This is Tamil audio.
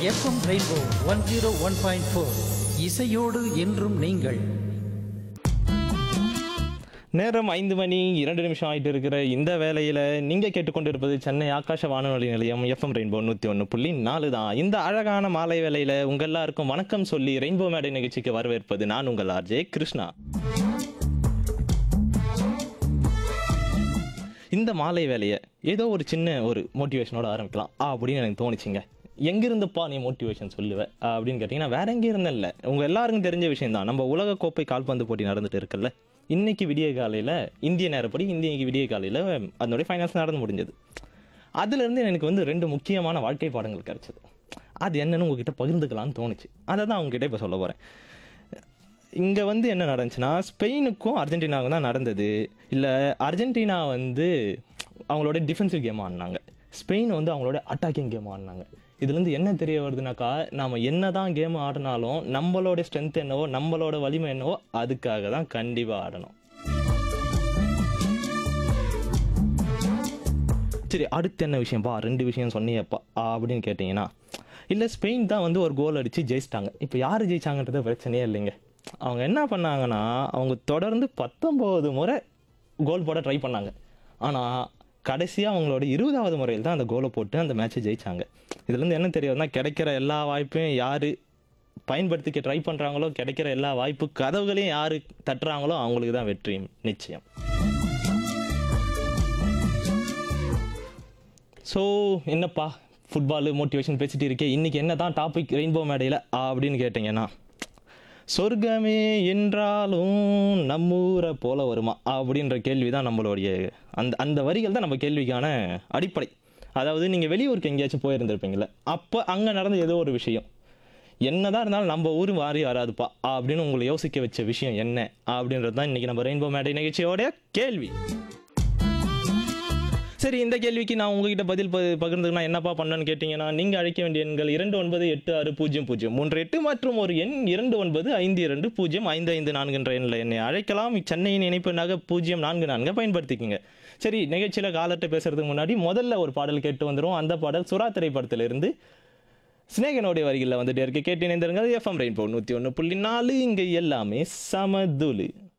FM rainbow one zero one point four இசையோடு என்றும் நீங்கள் நேரம் ஐந்து மணி இரண்டு நிமிஷம் ஆயிட்டு இருக்கிற இந்த வேளையில நீங்க கேட்டுக்கொண்டிருப்பது சென்னை ஆகாஷ வானொலி நிலையம் எஃப்எம் ரெயின்போ நூத்தி ஒன்று புள்ளி நாலு தான் இந்த அழகான மாலை வேளையில உங்க எல்லாருக்கும் வணக்கம் சொல்லி ரெயின்போ மேடை நிகழ்ச்சிக்கு வரவேற்பது நான் உங்கள் ஆர்ஜே கிருஷ்ணா இந்த மாலை வேலையை ஏதோ ஒரு சின்ன ஒரு மோட்டிவேஷனோட ஆரம்பிக்கலாம் ஆ, அப்படின்னு எனக்கு தோணுச்சுங்க எங்கிருந்துப்பா நீ மோட்டிவேஷன் சொல்லுவ ஆ, அப்படின்னு கேட்டிங்கன்னா வேற எங்கேயும் இருந்தேன் இல்லை உங்கள் எல்லாருக்கும் தெரிஞ்ச விஷயம் தான் நம்ம உலக கோப்பை கால்பந்து போட்டி நடந்துட்டு இருக்குல்ல இன்னைக்கு விடிய காலையில் இந்திய நேரப்படி இந்திய விடிய காலையில் அதனுடைய ஃபைனல்ஸ் நடந்து முடிஞ்சது அதுலேருந்து எனக்கு வந்து ரெண்டு முக்கியமான வாழ்க்கை பாடங்கள் கிடைச்சது அது என்னன்னு உங்ககிட்ட பகிர்ந்துக்கலாம்னு தோணுச்சு அதை தான் உங்ககிட்ட இப்போ சொல்ல போகிறேன் இங்கே வந்து என்ன நடந்துச்சுன்னா ஸ்பெயினுக்கும் அர்ஜென்டினாவுக்கும் தான் நடந்தது இல்லை அர்ஜென்டினா வந்து அவங்களோட டிஃபென்சிவ் கேம் ஆடினாங்க ஸ்பெயின் வந்து அவங்களோட அட்டாக்கிங் கேம் ஆடினாங்க இதுலேருந்து என்ன தெரிய வருதுனாக்கா நாம் என்ன தான் கேம் ஆடினாலும் நம்மளோட ஸ்ட்ரென்த் என்னவோ நம்மளோட வலிமை என்னவோ அதுக்காக தான் கண்டிப்பாக ஆடணும் சரி அடுத்து என்ன விஷயம்ப்பா ரெண்டு விஷயம் சொன்னியப்பா அப்படின்னு கேட்டிங்கன்னா இல்லை ஸ்பெயின் தான் வந்து ஒரு கோல் அடித்து ஜெயிச்சிட்டாங்க இப்போ யார் ஜெயிச்சாங்கன்றது பிரச்சனையே இல்லைங்க அவங்க என்ன பண்ணாங்கன்னா அவங்க தொடர்ந்து பத்தொம்போது முறை கோல் போட ட்ரை பண்ணாங்க ஆனால் கடைசியாக அவங்களோட இருபதாவது முறையில் தான் அந்த கோலை போட்டு அந்த மேட்சை ஜெயிச்சாங்க இதுலேருந்து என்ன தெரியுதுன்னா கிடைக்கிற எல்லா வாய்ப்பையும் யார் பயன்படுத்திக்க ட்ரை பண்ணுறாங்களோ கிடைக்கிற எல்லா வாய்ப்பு கதவுகளையும் யார் தட்டுறாங்களோ அவங்களுக்கு தான் வெற்றி நிச்சயம் ஸோ என்னப்பா ஃபுட்பாலு மோட்டிவேஷன் பேசிட்டு இருக்கே இன்றைக்கி என்ன தான் டாபிக் ரெயின்போ மேடையில் அப்படின்னு கேட்டிங்கன்னா சொர்க்கமே என்றாலும் நம்மூரை போல வருமா அப்படின்ற கேள்வி தான் நம்மளுடைய அந்த அந்த வரிகள் தான் நம்ம கேள்விக்கான அடிப்படை அதாவது நீங்கள் வெளியூருக்கு எங்கேயாச்சும் போயிருந்திருப்பீங்களே அப்போ அங்கே நடந்த ஏதோ ஒரு விஷயம் என்னதான் இருந்தாலும் நம்ம ஊர் மாறி வராதுப்பா அப்படின்னு உங்களை யோசிக்க வச்ச விஷயம் என்ன அப்படின்றது தான் இன்றைக்கி நம்ம ரெயின்போ மேடை நிகழ்ச்சியோடைய கேள்வி சரி இந்த கேள்விக்கு நான் உங்ககிட்ட பதில் ப- பகிர்ந்துக்கணும் என்னப்பா பண்ணணும்னு கேட்டிங்கன்னா நீங்கள் அழைக்க வேண்டிய எண்கள் இரண்டு ஒன்பது எட்டு ஆறு பூஜ்ஜியம் பூஜ்ஜியம் மூன்று எட்டு மற்றும் ஒரு எண் இரண்டு ஒன்பது ஐந்து இரண்டு பூஜ்ஜியம் ஐந்து ஐந்து நான்கு என்ற எண்ணில் என்னை அழைக்கலாம் சென்னையின் இணைப்புனாக பூஜ்ஜியம் நான்கு நான்கு பயன்படுத்திக்கங்க சரி நிகழ்ச்சியில் காலர்கிட்ட பேசுறதுக்கு முன்னாடி முதல்ல ஒரு பாடல் கேட்டு வந்துடும் அந்த பாடல் சுறா திரைப்படத்திலிருந்து சிநேகனுடைய வரிகளில் வந்துட்டு இருக்கு கேட்டு இணைந்திருங்க எஃப்எம் ரெயின்போ நூற்றி ஒன்று புள்ளி நாலு இங்கே எல்லாமே சமதுலு